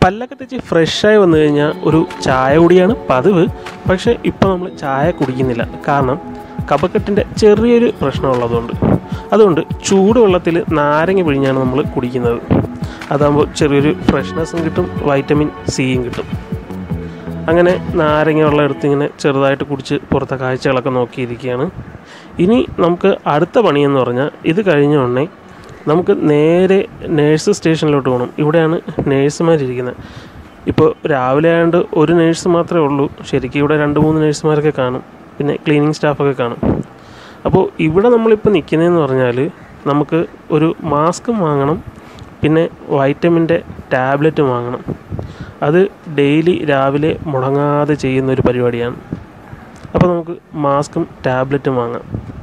പല്ലൊക്കെ തേച്ച് ഫ്രഷായി വന്നു കഴിഞ്ഞാൽ ഒരു ചായ കുടിയാണ് പതിവ് പക്ഷേ ഇപ്പോൾ നമ്മൾ ചായ കുടിക്കുന്നില്ല കാരണം കഫക്കെട്ടിൻ്റെ ചെറിയൊരു പ്രശ്നമുള്ളതുകൊണ്ട് അതുകൊണ്ട് ചൂടുവെള്ളത്തിൽ നാരങ്ങ പിഴിഞ്ഞാണ് നമ്മൾ കുടിക്കുന്നത് അതാകുമ്പോൾ ചെറിയൊരു ഫ്രഷ്നെസ്സും കിട്ടും വൈറ്റമിൻ സിയും കിട്ടും അങ്ങനെ നാരങ്ങ വെള്ളം എടുത്ത് ഇങ്ങനെ ചെറുതായിട്ട് കുടിച്ച് പുറത്തെ കാഴ്ചകളൊക്കെ നോക്കിയിരിക്കുകയാണ് ഇനി നമുക്ക് അടുത്ത പണിയെന്ന് പറഞ്ഞാൽ ഇത് കഴിഞ്ഞ ഉടനെ നമുക്ക് നേരെ നേഴ്സ് സ്റ്റേഷനിലോട്ട് പോകണം ഇവിടെയാണ് നേഴ്സുമാരിരിക്കുന്നത് ഇപ്പോൾ രാവിലെ ആയതുകൊണ്ട് ഒരു നേഴ്സ് മാത്രമേ ഉള്ളൂ ശരിക്കും ഇവിടെ രണ്ട് മൂന്ന് നേഴ്സുമാരൊക്കെ കാണും പിന്നെ ക്ലീനിങ് സ്റ്റാഫൊക്കെ കാണും അപ്പോൾ ഇവിടെ നമ്മളിപ്പോൾ നിൽക്കുന്നതെന്ന് പറഞ്ഞാൽ നമുക്ക് ഒരു മാസ്കും വാങ്ങണം പിന്നെ വൈറ്റമിൻ്റെ ടാബ്ലറ്റും വാങ്ങണം അത് ഡെയിലി രാവിലെ മുടങ്ങാതെ ചെയ്യുന്ന ഒരു പരിപാടിയാണ് അപ്പോൾ നമുക്ക് മാസ്കും ടാബ്ലറ്റും വാങ്ങാം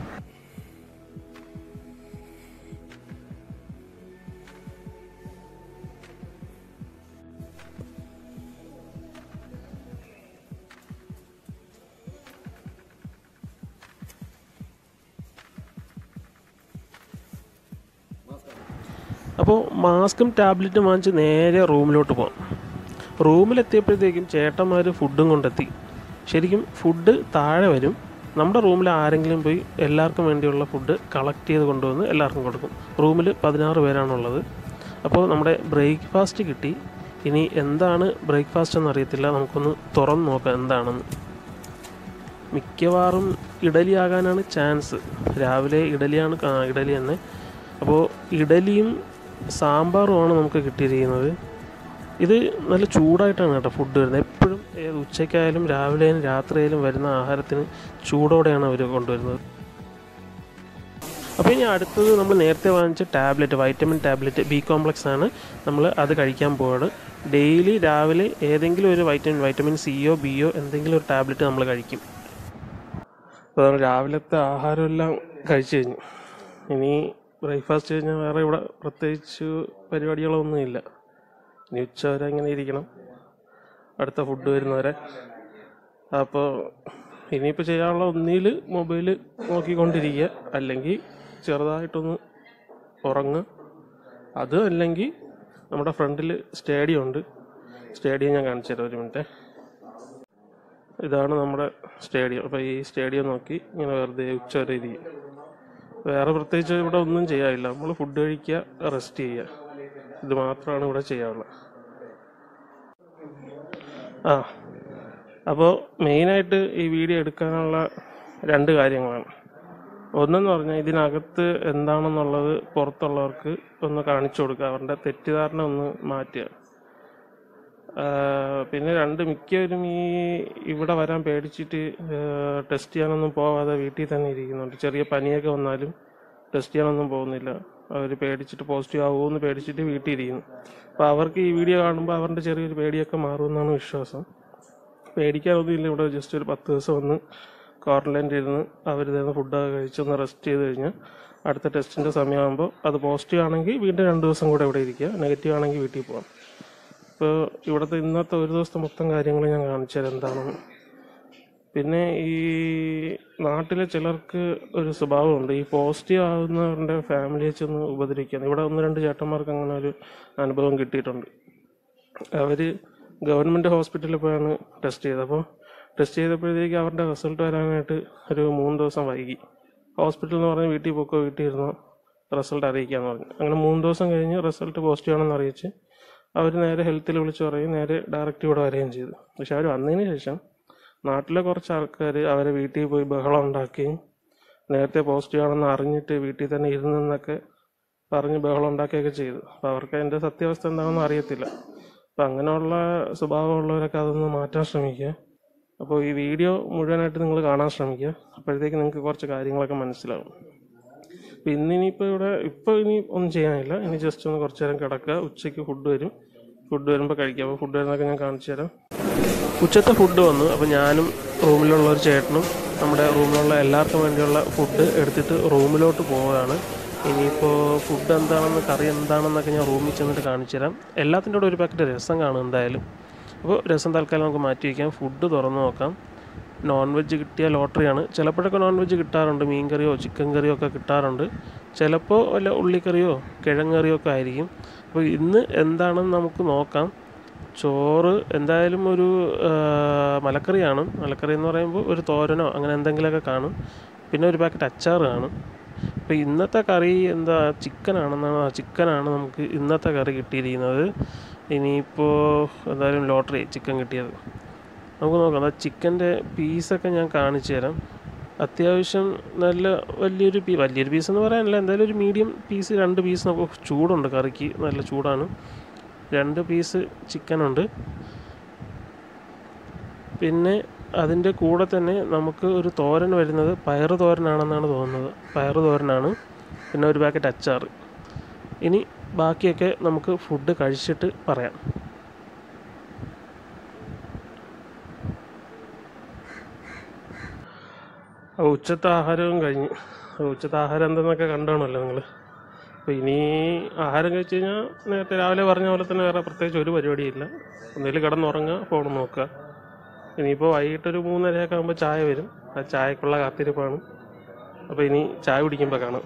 അപ്പോൾ മാസ്കും ടാബ്ലറ്റും വാങ്ങിച്ച് നേരെ റൂമിലോട്ട് പോകാം റൂമിലെത്തിയപ്പോഴത്തേക്കും ചേട്ടന്മാർ ഫുഡും കൊണ്ടെത്തി ശരിക്കും ഫുഡ് താഴെ വരും നമ്മുടെ റൂമിൽ ആരെങ്കിലും പോയി എല്ലാവർക്കും വേണ്ടിയുള്ള ഫുഡ് കളക്ട് ചെയ്ത് കൊണ്ടുവന്ന് എല്ലാവർക്കും കൊടുക്കും റൂമിൽ പതിനാറ് പേരാണുള്ളത് അപ്പോൾ നമ്മുടെ ബ്രേക്ക്ഫാസ്റ്റ് കിട്ടി ഇനി എന്താണ് ബ്രേക്ക്ഫാസ്റ്റ് എന്നറിയത്തില്ല നമുക്കൊന്ന് തുറന്ന് നോക്കാം എന്താണെന്ന് മിക്കവാറും ഇഡലി ആകാനാണ് ചാൻസ് രാവിലെ ഇഡലിയാണ് കാ- ഇഡലി തന്നെ അപ്പോൾ ഇഡലിയും സാമ്പാറുമാണ് നമുക്ക് കിട്ടിയിരിക്കുന്നത് ഇത് നല്ല ചൂടായിട്ടാണ് കേട്ടോ ഫുഡ് വരുന്നത് എപ്പോഴും ഏത് ഉച്ചയ്ക്കായാലും രാവിലെയും രാത്രിയായാലും വരുന്ന ആഹാരത്തിന് ചൂടോടെയാണ് അവർ കൊണ്ടുവരുന്നത് അപ്പോൾ ഇനി അടുത്തത് നമ്മൾ നേരത്തെ വാങ്ങിച്ച tablet vitamin tablet B complex ആണ് നമ്മൾ അത് കഴിക്കാൻ പോവാണ് ഡെയിലി രാവിലെ ഏതെങ്കിലും ഒരു വൈറ്റമിൻ വൈറ്റമിൻ സിയോ ബിയോ എന്തെങ്കിലും ഒരു ടാബ്ലറ്റ് നമ്മൾ കഴിക്കും അപ്പോൾ നമ്മൾ രാവിലത്തെ ആഹാരമെല്ലാം കഴിച്ചു കഴിഞ്ഞു ഇനി ബ്രേക്ക്ഫാസ്റ്റ് കഴിഞ്ഞാൽ വേറെ ഇവിടെ പ്രത്യേകിച്ച് പരിപാടികളൊന്നുമില്ല ഇനി ഉച്ച വരെ ഇങ്ങനെ ഇരിക്കണം അടുത്ത ഫുഡ് വരുന്നവരെ അപ്പോൾ ഇനിയിപ്പോൾ ചെയ്യാനുള്ള ഒന്നിൽ മൊബൈൽ നോക്കിക്കൊണ്ടിരിക്കുക അല്ലെങ്കിൽ ചെറുതായിട്ടൊന്ന് ഉറങ്ങുക അത് അല്ലെങ്കിൽ നമ്മുടെ ഫ്രണ്ടിൽ സ്റ്റേഡിയം ഉണ്ട് സ്റ്റേഡിയം ഞാൻ കാണിച്ചു തരാം ഒരു മിനിറ്റ് ഇതാണ് നമ്മുടെ സ്റ്റേഡിയം അപ്പോൾ ഈ സ്റ്റേഡിയം നോക്കി ഇങ്ങനെ വെറുതെ ഉച്ച വരെ ഇരിക്കും വേറെ പ്രത്യേകിച്ച് ഇവിടെ ഒന്നും ചെയ്യാനില്ല നമ്മൾ ഫുഡ് കഴിക്കുക റെസ്റ്റ് ചെയ്യുക ഇത് മാത്രമാണ് ഇവിടെ ചെയ്യാനുള്ളത് ആ അപ്പോൾ മെയിനായിട്ട് ഈ വീഡിയോ എടുക്കാനുള്ള രണ്ട് കാര്യങ്ങളാണ് ഒന്നെന്ന് പറഞ്ഞാൽ ഇതിനകത്ത് എന്താണെന്നുള്ളത് പുറത്തുള്ളവർക്ക് ഒന്ന് കാണിച്ചു കൊടുക്കുക അവരുടെ തെറ്റിദ്ധാരണ ഒന്ന് മാറ്റുക ആ, പിന്നെ രണ്ട് മിക്കവരും ഈ ഇവിടെ വരാൻ പേടിച്ചിട്ട് ടെസ്റ്റ് ചെയ്യാനൊന്നും പോവാതെ വീട്ടിൽ തന്നെ ഇരിക്കുന്നുണ്ട് ചെറിയ പനിയൊക്കെ വന്നാലും ടെസ്റ്റ് ചെയ്യാനൊന്നും പോകുന്നില്ല അവർ പേടിച്ചിട്ട് പോസിറ്റീവ് ആവുമെന്ന് പേടിച്ചിട്ട് വീട്ടിൽ ഇരിക്കുന്നു അപ്പോൾ അവർക്ക് ഈ വീഡിയോ കാണുമ്പോൾ അവരുടെ ചെറിയൊരു പേടിയൊക്കെ മാറുമെന്നാണ് വിശ്വാസം പേടിക്കാനൊന്നുമില്ല ഇവിടെ ജസ്റ്റ് ഒരു പത്ത് ദിവസം വന്ന് ക്വാറന്റൈനിൽ ഇരുന്ന് അവർ തരുന്ന ഫുഡൊക്കെ കഴിച്ചൊന്ന് റെസ്റ്റ് ചെയ്ത് കഴിഞ്ഞാൽ അടുത്ത ടെസ്റ്റിൻ്റെ സമയമാകുമ്പോൾ അത് പോസിറ്റീവ് ആണെങ്കിൽ വീണ്ടും രണ്ട് ദിവസം കൂടെ ഇവിടെ ഇരിക്കുക നെഗറ്റീവ് ആണെങ്കിൽ വീട്ടിൽ പോകാം ഇപ്പോൾ ഇവിടുത്തെ ഇന്നത്തെ ഒരു ദിവസത്തെ മൊത്തം കാര്യങ്ങൾ ഞാൻ കാണിച്ചു തരാം എന്താണെന്ന് പിന്നെ ഈ നാട്ടിലെ ചിലർക്ക് ഒരു സ്വഭാവമുണ്ട് ഈ പോസിറ്റീവ് ആകുന്നവരുടെ ഫാമിലിയെ ചെന്ന് ഉപദ്രവിക്കാൻ ഇവിടെ ഒന്ന് രണ്ട് ചേട്ടന്മാർക്ക് അങ്ങനെ ഒരു അനുഭവം കിട്ടിയിട്ടുണ്ട് അവർ ഗവൺമെൻറ് ഹോസ്പിറ്റലിൽ പോയാണ് ടെസ്റ്റ് ചെയ്തത് അപ്പോൾ ടെസ്റ്റ് ചെയ്തപ്പോഴത്തേക്ക് അവരുടെ റിസൾട്ട് വരാനായിട്ട് ഒരു മൂന്ന് ദിവസം വൈകി ഹോസ്പിറ്റലിൽ എന്ന് പറഞ്ഞ് വീട്ടിൽ പോക്കോ വീട്ടിൽ ഇരുന്നോ റിസൾട്ട് അറിയിക്കാമെന്ന് പറഞ്ഞു അങ്ങനെ മൂന്ന് ദിവസം കഴിഞ്ഞ് റിസൾട്ട് പോസിറ്റീവ് ആണെന്ന് അറിയിച്ച് അവർ നേരെ ഹെൽത്തിൽ വിളിച്ച് പറയും നേരെ ഡയറക്റ്റ് ഇവിടെ വരികയും ചെയ്തു പക്ഷെ അവർ വന്നതിന് ശേഷം നാട്ടിലെ കുറച്ച് ആൾക്കാർ അവരെ വീട്ടിൽ പോയി ബഹളം ഉണ്ടാക്കുകയും നേരത്തെ പോസിറ്റീവ് ആണെന്ന് അറിഞ്ഞിട്ട് വീട്ടിൽ തന്നെ ഇരുന്നെന്നൊക്കെ പറഞ്ഞ് ബഹളം ഉണ്ടാക്കുകയൊക്കെ ചെയ്തു അപ്പോൾ അവർക്ക് അതിൻ്റെ സത്യാവസ്ഥ എന്താണെന്ന് അറിയത്തില്ല അപ്പോൾ അങ്ങനെയുള്ള സ്വഭാവമുള്ളവരൊക്കെ അതൊന്ന് മാറ്റാൻ ശ്രമിക്കുക അപ്പോൾ ഈ വീഡിയോ മുഴുവനായിട്ട് നിങ്ങൾ കാണാൻ ശ്രമിക്കുക അപ്പോഴത്തേക്ക് നിങ്ങൾക്ക് കുറച്ച് കാര്യങ്ങളൊക്കെ മനസ്സിലാവും അപ്പോൾ ഇന്നിനിപ്പോൾ ഇവിടെ ഇപ്പോൾ ഇനി ഒന്നും ചെയ്യാനില്ല ഇനി ജസ്റ്റ് ഒന്ന് കുറച്ച് നേരം കിടക്കുക ഉച്ചയ്ക്ക് ഫുഡ് വരും ഫുഡ് വരുമ്പോൾ കഴിക്കാം അപ്പോൾ ഫുഡ് വരുന്നതൊക്കെ ഞാൻ കാണിച്ചു തരാം ഉച്ചത്തെ ഫുഡ് വന്നു അപ്പോൾ ഞാനും റൂമിലുള്ള ഒരു ചേട്ടനും നമ്മുടെ റൂമിലുള്ള എല്ലാവർക്കും വേണ്ടിയുള്ള ഫുഡ് എടുത്തിട്ട് റൂമിലോട്ട് പോവുകയാണ് ഇനിയിപ്പോൾ ഫുഡ് എന്താണെന്ന് കറി എന്താണെന്നൊക്കെ ഞാൻ റൂമിൽ ചെന്നിട്ട് കാണിച്ചു തരാം എല്ലാത്തിൻ്റെ കൂടെ ഒരു പാക്കറ്റ് രസം കാണും എന്തായാലും അപ്പോൾ രസം തൽക്കാലം നമുക്ക് മാറ്റി വയ്ക്കാം ഫുഡ് തുറന്ന് നോക്കാം നോൺ വെജ് കിട്ടിയ ലോട്ടറിയാണ് ചിലപ്പോഴൊക്കെ നോൺ വെജ് കിട്ടാറുണ്ട് മീൻ കറിയോ ചിക്കൻ കറിയോ ഒക്കെ കിട്ടാറുണ്ട് ചിലപ്പോൾ വല്ല ഉള്ളിക്കറിയോ കിഴങ്ങറിയോ ഒക്കെ ആയിരിക്കും അപ്പോൾ ഇന്ന് എന്താണെന്ന് നമുക്ക് നോക്കാം ചോറ് എന്തായാലും ഒരു ആ, മലക്കറിയാണ് മലക്കറി എന്ന് പറയുമ്പോൾ ഒരു തോരനോ അങ്ങനെ എന്തെങ്കിലുമൊക്കെ കാണും പിന്നെ ഒരു പാക്കറ്റ് അച്ചാർ കാണും അപ്പോൾ ഇന്നത്തെ കറി എന്താ ചിക്കനാണെന്നാണ് ചിക്കനാണ് നമുക്ക് ഇന്നത്തെ കറി കിട്ടിയിരിക്കുന്നത് ഇനിയിപ്പോൾ എന്തായാലും ലോട്ടറി ചിക്കൻ കിട്ടിയത് നമുക്ക് നോക്കാം ആ ചിക്കൻ്റെ പീസൊക്കെ ഞാൻ കാണിച്ചു തരാം അത്യാവശ്യം നല്ല വലിയൊരു പീ വലിയൊരു പീസ് എന്ന് പറയാനില്ല എന്തായാലും ഒരു മീഡിയം പീസ് രണ്ട് പീസ് നമുക്ക് ചൂടുണ്ട് കറിക്ക് നല്ല ചൂടാണ് രണ്ട് പീസ് ചിക്കനുണ്ട് പിന്നെ അതിൻ്റെ കൂടെ തന്നെ നമുക്ക് ഒരു തോരൻ വരുന്നത് പയറ് തോരനാണെന്നാണ് തോന്നുന്നത് പയറ് തോരനാണ് പിന്നെ ഒരു പാക്കറ്റ് അച്ചാർ ഇനി ബാക്കിയൊക്കെ നമുക്ക് ഫുഡ് കഴിച്ചിട്ട് പറയാം അപ്പോൾ ഉച്ചത്തെ ആഹാരവും കഴിഞ്ഞ് അപ്പോൾ ഉച്ചത്തെ ആഹാരം എന്തെന്നൊക്കെ കണ്ടാണല്ലോ നിങ്ങൾ അപ്പോൾ ഇനി ആഹാരം കഴിച്ച് കഴിഞ്ഞാൽ നേരത്തെ രാവിലെ പറഞ്ഞ പോലെ തന്നെ വേറെ പ്രത്യേകിച്ച് ഒരു പരിപാടിയില്ല എന്തെങ്കിലും കിടന്നുറങ്ങുക ഫോൺ നോക്കുക ഇനിയിപ്പോൾ വൈകിട്ടൊരു മൂന്നരയൊക്കെ ആകുമ്പോൾ ചായ വരും ആ ചായക്കുള്ള കാത്തിരിപ്പാണ് അപ്പോൾ ഇനി ചായ കുടിക്കുമ്പോൾ കാണാം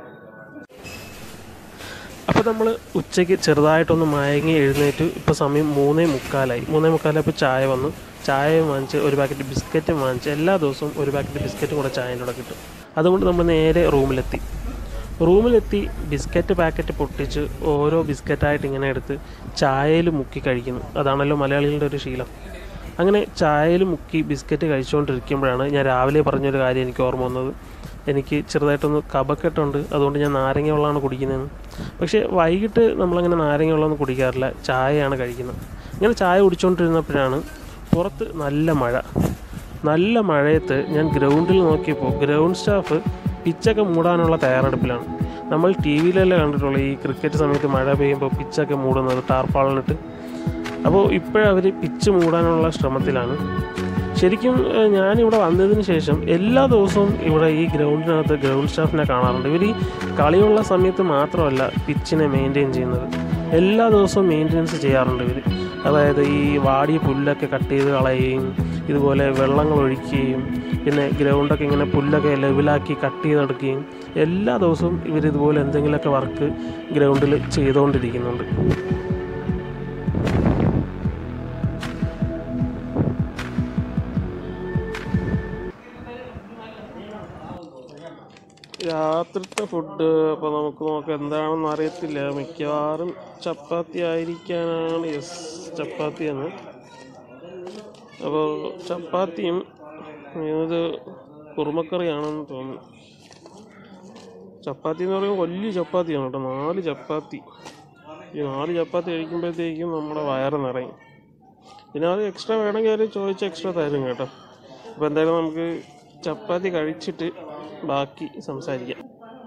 അപ്പോൾ നമ്മൾ ഉച്ചയ്ക്ക് ചെറുതായിട്ടൊന്ന് മയങ്ങി എഴുന്നേറ്റ് ഇപ്പോൾ സമയം മൂന്നേ മുക്കാലായി മൂന്നേ മുക്കാലായപ്പോൾ ചായ വന്നു ചായയും വാങ്ങിച്ച് ഒരു പാക്കറ്റ് ബിസ്ക്കറ്റും വാങ്ങിച്ച് എല്ലാ ദിവസവും ഒരു പാക്കറ്റ് ബിസ്ക്കറ്റും കൂടെ ചായൻ്റെ കൂടെ കിട്ടും അതുകൊണ്ട് നമ്മൾ നേരെ റൂമിലെത്തി റൂമിലെത്തി ബിസ്ക്കറ്റ് പാക്കറ്റ് പൊട്ടിച്ച് ഓരോ ബിസ്ക്കറ്റായിട്ട് ഇങ്ങനെ എടുത്ത് ചായയിൽ മുക്കി കഴിക്കുന്നു അതാണല്ലോ മലയാളികളുടെ ഒരു ശീലം അങ്ങനെ ചായയിൽ മുക്കി ബിസ്ക്കറ്റ് കഴിച്ചുകൊണ്ടിരിക്കുമ്പോഴാണ് ഞാൻ രാവിലെ പറഞ്ഞൊരു കാര്യം എനിക്ക് ഓർമ്മ വന്നത് എനിക്ക് ചെറുതായിട്ടൊന്ന് കപക്കെട്ടുണ്ട് അതുകൊണ്ട് ഞാൻ നാരങ്ങ വെള്ളമാണ് കുടിക്കുന്നതെന്ന് പക്ഷേ വൈകിട്ട് നമ്മളങ്ങനെ നാരങ്ങ വെള്ളമൊന്നും കുടിക്കാറില്ല ചായയാണ് കഴിക്കുന്നത് ഇങ്ങനെ ചായ കുടിച്ചുകൊണ്ടിരുന്നപ്പോഴാണ് പുറത്ത് നല്ല മഴ നല്ല മഴയത്ത് ഞാൻ ഗ്രൗണ്ടിൽ നോക്കിയപ്പോൾ ഗ്രൗണ്ട് സ്റ്റാഫ് പിച്ചൊക്കെ മൂടാനുള്ള തയ്യാറെടുപ്പിലാണ് നമ്മൾ ടി വിയിലല്ലേ കണ്ടിട്ടുള്ളൂ ഈ ക്രിക്കറ്റ് സമയത്ത് മഴ പെയ്യുമ്പോൾ പിച്ചൊക്കെ മൂടുന്നത് ടാർപ്പാളിനിട്ട് അപ്പോൾ ഇപ്പോഴവർ പിച്ച് മൂടാനുള്ള ശ്രമത്തിലാണ് ശരിക്കും ഏഹ്, ഞാനിവിടെ വന്നതിന് ശേഷം എല്ലാ ദിവസവും ഇവിടെ ഈ ഗ്രൗണ്ടിനകത്ത് ഗ്രൗണ്ട് സ്റ്റാഫിനെ കാണാറുണ്ട് ഇവർ ഈ കളിയുള്ള സമയത്ത് മാത്രമല്ല പിച്ചിനെ മെയിൻറ്റെയിൻ ചെയ്യുന്നത് എല്ലാ ദിവസവും മെയിൻ്റെനൻസ് ചെയ്യാറുണ്ട് ഇവർ അതായത് ഈ വാടിയ പുല്ലൊക്കെ കട്ട് ചെയ്ത് കളയുകയും ഇതുപോലെ വെള്ളങ്ങൾ ഒഴിക്കുകയും പിന്നെ ഗ്രൗണ്ടൊക്കെ ഇങ്ങനെ പുല്ലൊക്കെ ലെവലാക്കി കട്ട് ചെയ്തെടുക്കുകയും എല്ലാ ദിവസവും ഇവർ ഇതുപോലെ എന്തെങ്കിലുമൊക്കെ വർക്ക് ഗ്രൗണ്ടിൽ ചെയ്തുകൊണ്ടിരിക്കുന്നുണ്ട് രാത്രിത്തെ ഫുഡ് അപ്പോൾ നമുക്ക് നോക്കാം എന്താണെന്ന് അറിയത്തില്ല മിക്കവാറും ചപ്പാത്തി ആയിരിക്കാനാണ് യെസ് ചപ്പാത്തിയാണ് അപ്പോൾ ചപ്പാത്തിയും ഇത് കുറുമക്കറിയാണെന്ന് തോന്നുന്നു ചപ്പാത്തി എന്ന് പറയുമ്പോൾ വലിയ ചപ്പാത്തിയാണ് കേട്ടോ നാല് ചപ്പാത്തി ഈ നാല് ചപ്പാത്തി കഴിക്കുമ്പോഴത്തേക്കും നമ്മുടെ വയറ് നിറയും പിന്നെ അത് എക്സ്ട്രാ വേണമെങ്കിൽ അവർ ചോദിച്ച് എക്സ്ട്രാ തരും കേട്ടോ അപ്പോൾ എന്തായാലും നമുക്ക് ചപ്പാത്തി കഴിച്ചിട്ട് ബാക്കി സംസാരിക്കാം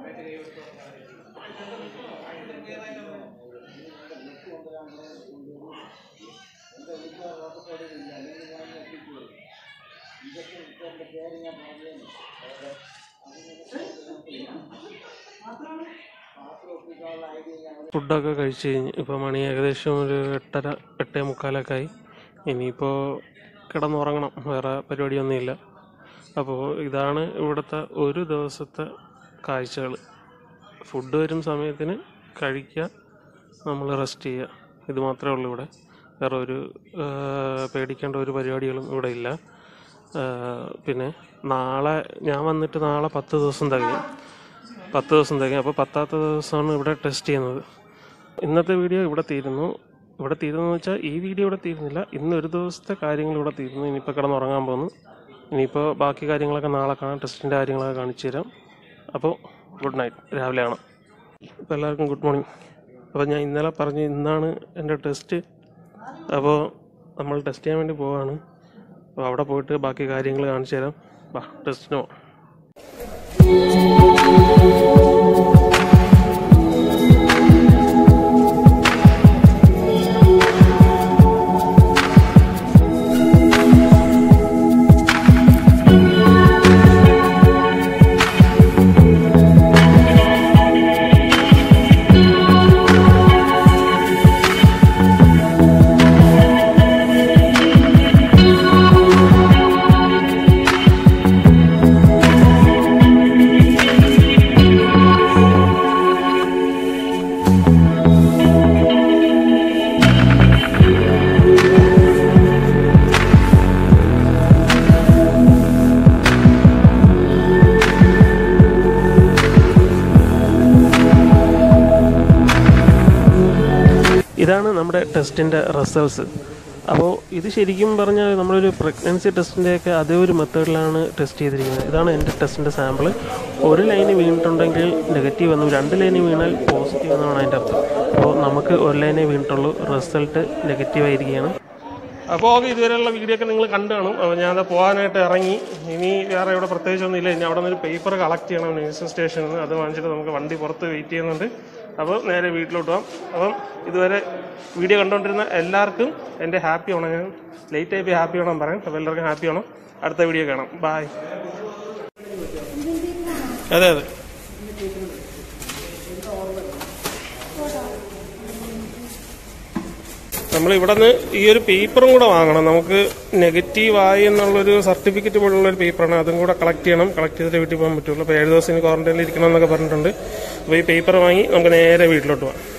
ഫുഡൊക്കെ കഴിച്ച് കഴിഞ്ഞ് ഇപ്പോൾ മണി ഏകദേശം ഒരു എട്ടര എട്ടേ മുക്കാലൊക്കെ ആയി ഇനിയിപ്പോൾ കിടന്നുറങ്ങണം വേറെ പരിപാടിയൊന്നുമില്ല അപ്പോൾ ഇതാണ് ഇവിടുത്തെ ഒരു ദിവസത്തെ കാഴ്ചകൾ ഫുഡ് വരും സമയത്തിന് കഴിക്കുക നമ്മൾ റെസ്റ്റ് ചെയ്യുക ഇത് മാത്രമേ ഉള്ളൂ ഇവിടെ വേറെ ഒരു ആ, പേടിക്കേണ്ട ഒരു പരിപാടികളും ഇവിടെ ഇല്ല ആ, പിന്നെ നാളെ ഞാൻ വന്നിട്ട് നാളെ പത്ത് ദിവസം തികയും പത്ത് ദിവസം തികയും അപ്പോൾ പത്താമത്തെ ദിവസമാണ് ഇവിടെ ടെസ്റ്റ് ചെയ്യുന്നത് ഇന്നത്തെ വീഡിയോ ഇവിടെ തീരുന്നു ഇവിടെ തീരുന്നു വെച്ചാൽ ഈ വീഡിയോ ഇവിടെ തീരുന്നില്ല ഇന്ന് ഒരു ദിവസത്തെ കാര്യങ്ങൾ ഇവിടെ തീരുന്നു ഇനിയിപ്പോൾ കിടന്നുറങ്ങാൻ പോകുന്നു ഇനിയിപ്പോൾ ബാക്കി കാര്യങ്ങളൊക്കെ നാളെ കാണാം ടെസ്റ്റിൻ്റെ കാര്യങ്ങളൊക്കെ കാണിച്ചു തരാം അപ്പോൾ ഗുഡ് നൈറ്റ് രാവിലെ കാണാം അപ്പോൾ എല്ലാവർക്കും ഗുഡ് മോർണിംഗ് അപ്പോൾ ഞാൻ ഇന്നലെ പറഞ്ഞു ഇന്നാണ് എൻ്റെ ടെസ്റ്റ് അപ്പോൾ നമ്മൾ ടെസ്റ്റ് ചെയ്യാൻ വേണ്ടി പോവാണ് അപ്പോൾ അവിടെ പോയിട്ട് ബാക്കി കാര്യങ്ങൾ കാണിച്ചു തരാം ബാ ടെസ്റ്റിന് പോവാം Thank ഇതാണ് നമ്മുടെ ടെസ്റ്റിൻ്റെ റിസൾട്ട്സ് അപ്പോൾ ഇത് ശരിക്കും പറഞ്ഞാൽ നമ്മളൊരു പ്രഗ്നൻസി ടെസ്റ്റിൻ്റെയൊക്കെ അതേ ഒരു മെത്തേഡിലാണ് ടെസ്റ്റ് ചെയ്തിരിക്കുന്നത് ഇതാണ് എൻ്റെ ടെസ്റ്റിൻ്റെ സാമ്പിൾ ഒരു ലൈന് വീണിട്ടുണ്ടെങ്കിൽ നെഗറ്റീവ് വന്നു രണ്ട് ലൈന് വീണാൽ പോസിറ്റീവ് എന്നാണ് അതിൻ്റെ അർത്ഥം അപ്പോൾ നമുക്ക് ഒരു ലൈനേ വീണിട്ടുള്ളൂ റിസൾട്ട് നെഗറ്റീവ് ആയിരിക്കുകയാണ് അപ്പോൾ ഓക്കെ ഇതുവരെയുള്ള വീഡിയോ ഒക്കെ നിങ്ങൾ കണ്ടു കാണും അപ്പോൾ ഞാൻ അത് പോകാനായിട്ട് ഇറങ്ങി ഇനി വേറെ ഇവിടെ പ്രത്യേകിച്ചൊന്നും ഇല്ല ഇനി അവിടെ നിന്ന് ഒരു പേപ്പർ കളക്ട് ചെയ്യണം നേഴ്സിംഗ് സ്റ്റേഷനിൽ നിന്ന് അത് വാങ്ങിച്ചിട്ട് നമുക്ക് വണ്ടി പുറത്ത് വെയിറ്റ് ചെയ്യുന്നുണ്ട് അപ്പോൾ നേരെ വീട്ടിലോട്ട് പോകാം അപ്പം ഇതുവരെ വീഡിയോ കണ്ടുകൊണ്ടിരുന്ന എല്ലാവർക്കും എൻ്റെ ഹാപ്പി ഓണം ഞാൻ ലേറ്റ് ആയി ഹാപ്പി ഓണം പറയാം അപ്പോൾ എല്ലാവർക്കും ഹാപ്പി ഓണം അടുത്ത വീഡിയോ കാണാം ബായ് അതെ അതെ നമ്മൾ ഇവിടെ നിന്ന് ഈ ഒരു പേപ്പറും കൂടെ വാങ്ങണം നമുക്ക് നെഗറ്റീവ് ആയി എന്നുള്ളൊരു സർട്ടിഫിക്കറ്റ് പോലുള്ള ഒരു പേപ്പറാണ് അതും കൂടെ കളക്ട് ചെയ്യണം കളക്ട് ചെയ്തിട്ട് വീട്ടിൽ പോകാൻ പറ്റുള്ളൂ അപ്പോൾ ഏഴ് ദിവസം ക്വാറന്റൈനിൽ ഇരിക്കണം എന്നൊക്കെ പറഞ്ഞിട്ടുണ്ട് അപ്പോൾ ഈ പേപ്പർ വാങ്ങി നമുക്ക് നേരെ വീട്ടിലോട്ട് പോകാം